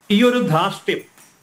ഈ ഒരു ധാർഷ്ട്യം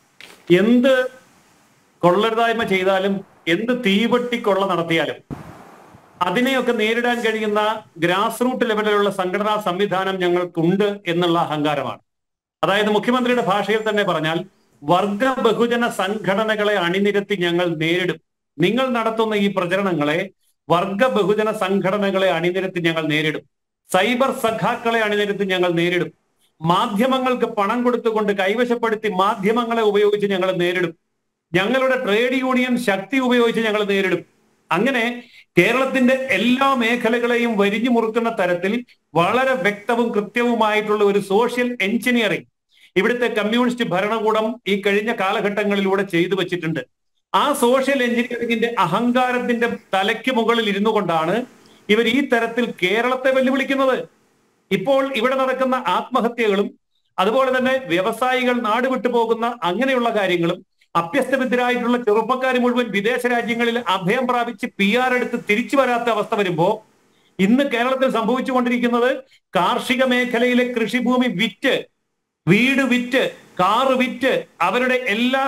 എന്ത് കൊള്ളരുതായ്മ ചെയ്താലും എന്ത് തീവട്ടി കൊള്ള നടത്തിയാലും അതിനെയൊക്കെ നേരിടാൻ കഴിയുന്ന ഗ്രാസ് റൂട്ട് ലെവലിലുള്ള സംഘടനാ സംവിധാനം ഞങ്ങൾക്കുണ്ട് എന്നുള്ള അഹങ്കാരമാണ് അതായത് മുഖ്യമന്ത്രിയുടെ ഭാഷയിൽ തന്നെ പറഞ്ഞാൽ വർഗ ബഹുജന സംഘടനകളെ അണിനിരത്തി ഞങ്ങൾ നേരിടും നിങ്ങൾ നടത്തുന്ന ഈ പ്രചരണങ്ങളെ വർഗ ബഹുജന സംഘടനകളെ അണിനിരത്തി ഞങ്ങൾ നേരിടും സൈബർ സഖാക്കളെ അണിനിരത്തി ഞങ്ങൾ നേരിടും മാധ്യമങ്ങൾക്ക് പണം കൊടുത്തുകൊണ്ട് കൈവശപ്പെടുത്തി മാധ്യമങ്ങളെ ഉപയോഗിച്ച് ഞങ്ങൾ നേരിടും ഞങ്ങളുടെ ട്രേഡ് യൂണിയൻ ശക്തി ഉപയോഗിച്ച് ഞങ്ങൾ നേരിടും അങ്ങനെ കേരളത്തിന്റെ എല്ലാ മേഖലകളെയും വരിഞ്ഞു മുറുക്കുന്ന തരത്തിൽ വളരെ വ്യക്തവും കൃത്യവുമായിട്ടുള്ള ഒരു സോഷ്യൽ എഞ്ചിനീയറിംഗ് ഇവിടുത്തെ കമ്മ്യൂണിസ്റ്റ് ഭരണകൂടം ഈ കഴിഞ്ഞ കാലഘട്ടങ്ങളിലൂടെ ചെയ്തു വെച്ചിട്ടുണ്ട് ആ സോഷ്യൽ എഞ്ചിനീയറിംഗിന്റെ അഹങ്കാരത്തിന്റെ തലയ്ക്ക് മുകളിൽ ഇരുന്നു കൊണ്ടാണ് ഇവർ ഈ തരത്തിൽ കേരളത്തെ വെല്ലുവിളിക്കുന്നത് ഇപ്പോൾ ഇവിടെ നടക്കുന്ന ആത്മഹത്യകളും അതുപോലെ തന്നെ വ്യവസായികൾ നാട് വിട്ടു പോകുന്ന അങ്ങനെയുള്ള കാര്യങ്ങളും അഭ്യസ്തവിദ്യരായിട്ടുള്ള ചെറുപ്പക്കാർ മുഴുവൻ വിദേശ രാജ്യങ്ങളിൽ അഭയം പ്രാപിച്ച് പി ആർ എടുത്ത് തിരിച്ചു വരാത്ത അവസ്ഥ വരുമ്പോ ഇന്ന് കേരളത്തിൽ സംഭവിച്ചുകൊണ്ടിരിക്കുന്നത് കാർഷിക മേഖലയിലെ കൃഷിഭൂമി വിറ്റ് വീട് വിറ്റ് കാറ് വിറ്റ് അവരുടെ എല്ലാ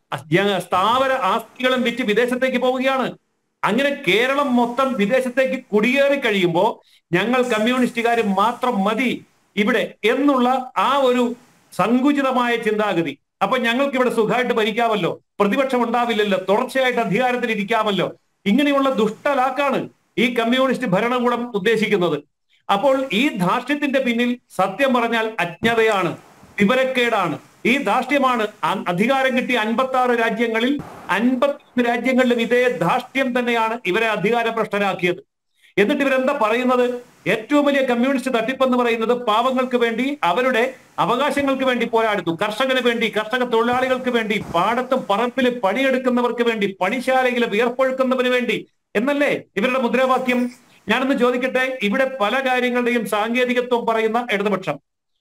ജ- സ്ഥാവര ആസ്തികളും വിറ്റ് വിദേശത്തേക്ക് പോവുകയാണ് അങ്ങനെ കേരളം മൊത്തം വിദേശത്തേക്ക് കുടിയേറി കഴിയുമ്പോൾ ഞങ്ങൾ കമ്മ്യൂണിസ്റ്റുകാർ മാത്രം മതി ഇവിടെ എന്നുള്ള ആ ഒരു സങ്കുചിതമായ ചിന്താഗതി അപ്പൊ ഞങ്ങൾക്ക് ഇവിടെ സുഖമായിട്ട് ഭരിക്കാമല്ലോ പ്രതിപക്ഷം ഉണ്ടാവില്ലല്ലോ തുടർച്ചയായിട്ട് അധികാരത്തിൽ ഇരിക്കാമല്ലോ ഇങ്ങനെയുള്ള ദുഷ്ടലാക്കാണ് ഈ കമ്മ്യൂണിസ്റ്റ് ഭരണകൂടം ഉദ്ദേശിക്കുന്നത് അപ്പോൾ ഈ ധാർഷ്ട്യത്തിന്റെ പിന്നിൽ സത്യം പറഞ്ഞാൽ അജ്ഞതയാണ് വിവരക്കേടാണ് ഈ ധാർഷ്ട്യമാണ് അ- അധികാരം കിട്ടിയ അൻപത്തി ആറ് രാജ്യങ്ങളിൽ അൻപത്തി രാജ്യങ്ങളിലും ഇതേ ധാർഷ്ട്യം തന്നെയാണ് ഇവരെ അധികാരഭ്രഷ്ടരാക്കിയത് എന്നിട്ട് ഇവരെന്താ പറയുന്നത് ഏറ്റവും വലിയ കമ്മ്യൂണിസ്റ്റ് തട്ടിപ്പെന്ന് പറയുന്നത് പാവങ്ങൾക്ക് വേണ്ടി അവരുടെ അവകാശങ്ങൾക്ക് വേണ്ടി പോരാടുന്നു കർഷകന് വേണ്ടി കർഷക തൊഴിലാളികൾക്ക് വേണ്ടി പാടത്തും പറമ്പിൽ പണിയെടുക്കുന്നവർക്ക് വേണ്ടി പണിശാലയിൽ വിയർപ്പൊഴുക്കുന്നവന് വേണ്ടി എന്നല്ലേ ഇവരുടെ മുദ്രാവാക്യം ഞാനൊന്ന് ചോദിക്കട്ടെ ഇവിടെ പല കാര്യങ്ങളുടെയും സാങ്കേതികത്വം പറയുന്ന ഇടതുപക്ഷം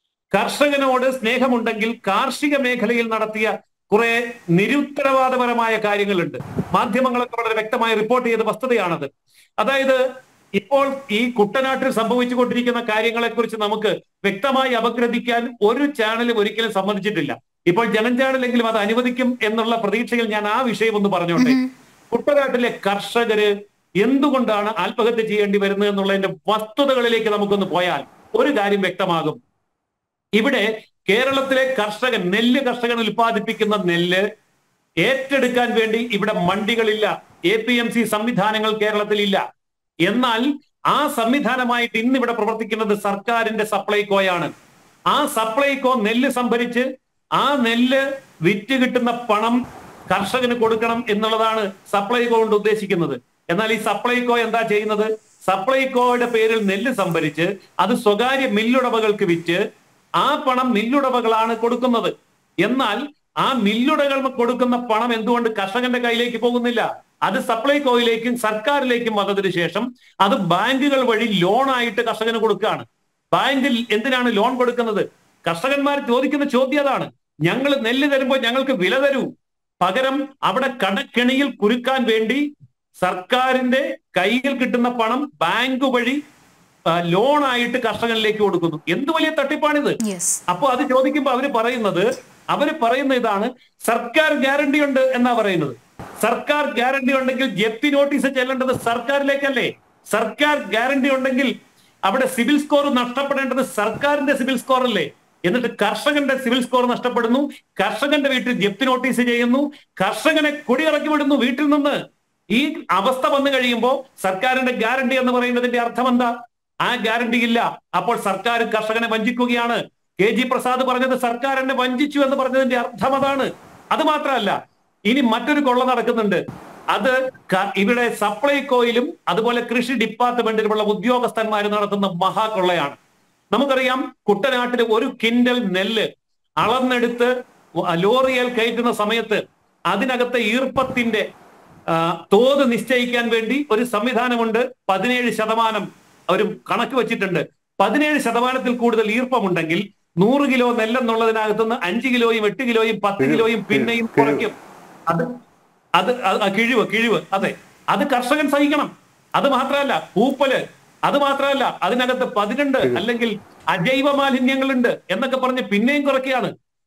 കർഷകനോട് സ്നേഹമുണ്ടെങ്കിൽ കാർഷിക മേഖലയിൽ നടത്തിയ കുറെ നിരുത്തരവാദപരമായ കാര്യങ്ങളുണ്ട് മാധ്യമങ്ങളൊക്കെ വളരെ വ്യക്തമായി റിപ്പോർട്ട് ചെയ്ത വസ്തുതയാണത് അതായത് ഇപ്പോൾ ഈ കുട്ടനാട്ടിൽ സംഭവിച്ചുകൊണ്ടിരിക്കുന്ന കാര്യങ്ങളെ കുറിച്ച് നമുക്ക് വ്യക്തമായി അപഗ്രഥിക്കാൻ ഒരു ചാനലും ഒരിക്കലും സമ്മതിച്ചിട്ടില്ല ഇപ്പോൾ ജനം ചാനലെങ്കിലും അത് അനുവദിക്കും എന്നുള്ള പ്രതീക്ഷയിൽ ഞാൻ ആ വിഷയം ഒന്ന് പറഞ്ഞോട്ടെ കുട്ടനാട്ടിലെ കർഷകര് എന്തുകൊണ്ടാണ് ആത്മഹത്യ ചെയ്യേണ്ടി വരുന്നത് എന്നുള്ളതിന്റെ വസ്തുതകളിലേക്ക് നമുക്കൊന്ന് പോയാൽ ഒരു കാര്യം വ്യക്തമാകും ഇവിടെ കേരളത്തിലെ കർഷകൻ നെല്ല് കർഷകൻ ഉൽപ്പാദിപ്പിക്കുന്ന നെല്ല് ഏറ്റെടുക്കാൻ വേണ്ടി ഇവിടെ മണ്ടികളില്ല എ പി എം സി സംവിധാനങ്ങൾ കേരളത്തിലില്ല എന്നാൽ ആ സംവിധാനമായിട്ട് ഇന്ന് ഇവിടെ പ്രവർത്തിക്കുന്നത് സർക്കാരിന്റെ സപ്ലൈകോയാണ് ആ സപ്ലൈകോ നെല്ല് സംഭരിച്ച് ആ നെല്ല് വിറ്റ് കിട്ടുന്ന പണം കർഷകന് കൊടുക്കണം എന്നുള്ളതാണ് സപ്ലൈകോ കൊണ്ട് ഉദ്ദേശിക്കുന്നത് എന്നാൽ ഈ സപ്ലൈകോ എന്താ ചെയ്യുന്നത് സപ്ലൈകോയുടെ പേരിൽ നെല്ല് സംഭരിച്ച് അത് സ്വകാര്യ മില്ലുടമകൾക്ക് വിറ്റ് ആ പണം മില്ലുടമകളാണ് കൊടുക്കുന്നത് എന്നാൽ ആ മില്ലുടകൾ കൊടുക്കുന്ന പണം എന്തുകൊണ്ട് കർഷകന്റെ കയ്യിലേക്ക് പോകുന്നില്ല അത് സപ്ലൈകോയിലേക്കും സർക്കാരിലേക്കും വന്നതിന് ശേഷം അത് ബാങ്കുകൾ വഴി ലോണായിട്ട് കർഷകന് കൊടുക്കുകയാണ് ബാങ്കിൽ എന്തിനാണ് ലോൺ കൊടുക്കുന്നത് കർഷകന്മാർ ചോദിക്കുന്ന ചോദ്യം അതാണ് ഞങ്ങൾ നെല്ല് തരുമ്പോൾ ഞങ്ങൾക്ക് വില തരൂ പകരം അവിടെ കടക്കെണിയിൽ കുരുക്കാൻ വേണ്ടി സർക്കാരിന്റെ കയ്യിൽ കിട്ടുന്ന പണം ബാങ്ക് വഴി ആ, ലോണായിട്ട് കർഷകനിലേക്ക് കൊടുക്കുന്നു എന്ത് വലിയ തട്ടിപ്പാണിത് യെസ് അപ്പൊ അത് ചോദിക്കുമ്പോ അവര് പറയുന്നത് അവര് പറയുന്ന ഇതാണ് സർക്കാർ ഗ്യാരണ്ടി ഉണ്ട് എന്നാ പറയുന്നത് സർക്കാർ ഗ്യാരണ്ടി ഉണ്ടെങ്കിൽ ജപ്തി നോട്ടീസ് ചെല്ലേണ്ടത് സർക്കാരിലേക്കല്ലേ സർക്കാർ ഗ്യാരണ്ടി ഉണ്ടെങ്കിൽ അവിടെ സിവിൽ സ്കോർ നഷ്ടപ്പെടേണ്ടത് സർക്കാരിന്റെ സിവിൽ സ്കോർ അല്ലേ എന്നിട്ട് കർഷകന്റെ സിവിൽ സ്കോർ നഷ്ടപ്പെടുന്നു കർഷകന്റെ വീട്ടിൽ ജപ്തി നോട്ടീസ് ചെയ്യുന്നു കർഷകനെ കുടിയിറക്കി വിടുന്നു വീട്ടിൽ നിന്ന് ഈ അവസ്ഥ വന്നു കഴിയുമ്പോൾ സർക്കാരിന്റെ ഗ്യാരണ്ടി എന്ന് പറയുന്നതിന്റെ അർത്ഥം എന്താ ആ ഗ്യാരണ്ടി ഇല്ല അപ്പോൾ സർക്കാർ കർഷകനെ വഞ്ചിക്കുകയാണ് കെ ജി പ്രസാദ് പറഞ്ഞത് സർക്കാർ എന്നെ വഞ്ചിച്ചു എന്ന് പറഞ്ഞതിന്റെ അർത്ഥം അതാണ് അത് മാത്രമല്ല ഇനി മറ്റൊരു കൊള്ള നടക്കുന്നുണ്ട് അത് ക- ഇവിടെ സപ്ലൈകോയിലും അതുപോലെ കൃഷി ഡിപ്പാർട്ട്മെന്റിലുമുള്ള ഉദ്യോഗസ്ഥന്മാർ നടത്തുന്ന മഹാകൊള്ളയാണ് നമുക്കറിയാം കുട്ടനാട്ടിൽ ഒരു കിൻഡൽ നെല്ല് അളന്നെടുത്ത് ലോറിയിൽ കയറ്റുന്ന സമയത്ത് അതിനകത്തെ ഈർപ്പത്തിന്റെ ആ, തോത് നിശ്ചയിക്കാൻ വേണ്ടി ഒരു സംവിധാനമുണ്ട് പതിനേഴ് ശതമാനം ഒരു കണക്ക് വെച്ചിട്ടുണ്ട് പതിനേഴ് ശതമാനത്തിൽ കൂടുതൽ ഈർപ്പമുണ്ടെങ്കിൽ നൂറ് കിലോ നെല്ലെന്നുള്ളതിനകത്തുനിന്ന് അഞ്ച് കിലോയും എട്ട് കിലോയും പത്ത് കിലോയും പിന്നെയും കുറയ്ക്കും അത് അത് അത് ആ കിഴിവ് കിഴിവ് അതെ അത് കർഷകൻ സഹിക്കണം അത് മാത്രമല്ല പൂപ്പല് അത് മാത്രമല്ല അതിനകത്ത് പതിനുണ്ട് അല്ലെങ്കിൽ അജൈവ മാലിന്യങ്ങളുണ്ട് എന്നൊക്കെ പറഞ്ഞ് പിന്നെയും കുറയ്ക്കുകയാണ്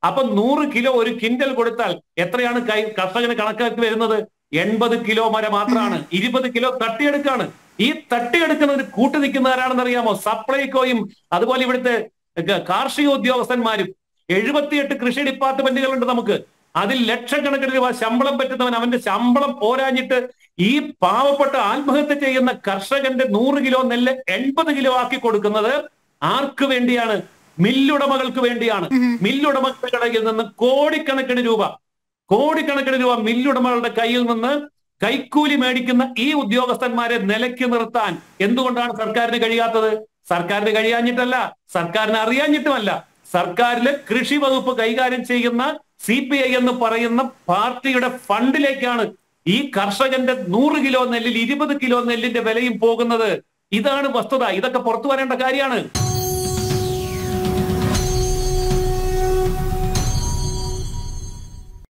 അപ്പൊ നൂറ് കിലോ ഒരു കിൻഡൽ കൊടുത്താൽ എത്രയാണ് കൈ കർഷകന് കണക്കാക്കി വരുന്നത് എൺപത് കിലോ വരെ മാത്രമാണ് ഇരുപത് കിലോ തട്ടിയെടുക്കാണ് ഈ തട്ടിയെടുക്കുന്നതിന് കൂട്ടു നിൽക്കുന്നവരാണെന്ന് അറിയാമോ സപ്ലൈകോയും അതുപോലെ ഇവിടുത്തെ ക- കാർഷിക ഉദ്യോഗസ്ഥന്മാരും എഴുപത്തിയെട്ട് കൃഷി ഡിപ്പാർട്ട്മെന്റുകളുണ്ട് നമുക്ക് അതിൽ ലക്ഷക്കണക്കിന് രൂപ ശമ്പളം പറ്റുന്നവൻ അവന്റെ ശമ്പളം പോരാഞ്ഞിട്ട് ഈ പാവപ്പെട്ട ആത്മഹത്യ ചെയ്യുന്ന കർഷകന്റെ നൂറ് കിലോ നെല്ല് എൺപത് കിലോ ആക്കി കൊടുക്കുന്നത് ആർക്ക് വേണ്ടിയാണ് മില്ലുടമകൾക്ക് വേണ്ടിയാണ് മില്ലുടമകളുടെ കടയിൽ നിന്ന് കോടിക്കണക്കിന് രൂപ കോടിക്കണക്കിന് രൂപ മില്ലുടമകളുടെ കയ്യിൽ നിന്ന് കൈക്കൂലി മേടിക്കുന്ന ഈ ഉദ്യോഗസ്ഥന്മാരെ നിലയ്ക്ക് നിർത്താൻ എന്തുകൊണ്ടാണ് സർക്കാരിന് കഴിയാത്തത് സർക്കാരിന് കഴിയാഞ്ഞിട്ടല്ല സർക്കാരിന് അറിയാഞ്ഞിട്ടുമല്ല സർക്കാരിലെ കൃഷി വകുപ്പ് കൈകാര്യം ചെയ്യുന്ന സി പി ഐ എന്ന് പറയുന്ന പാർട്ടിയുടെ ഫണ്ടിലേക്കാണ് ഈ കർഷകന്റെ നൂറ് കിലോ നെല്ലിൽ ഇരുപത് കിലോ നെല്ലിന്റെ വിലയും പോകുന്നത് ഇതാണ് വസ്തുത ഇതൊക്കെ പുറത്തു വരേണ്ട കാര്യമാണ്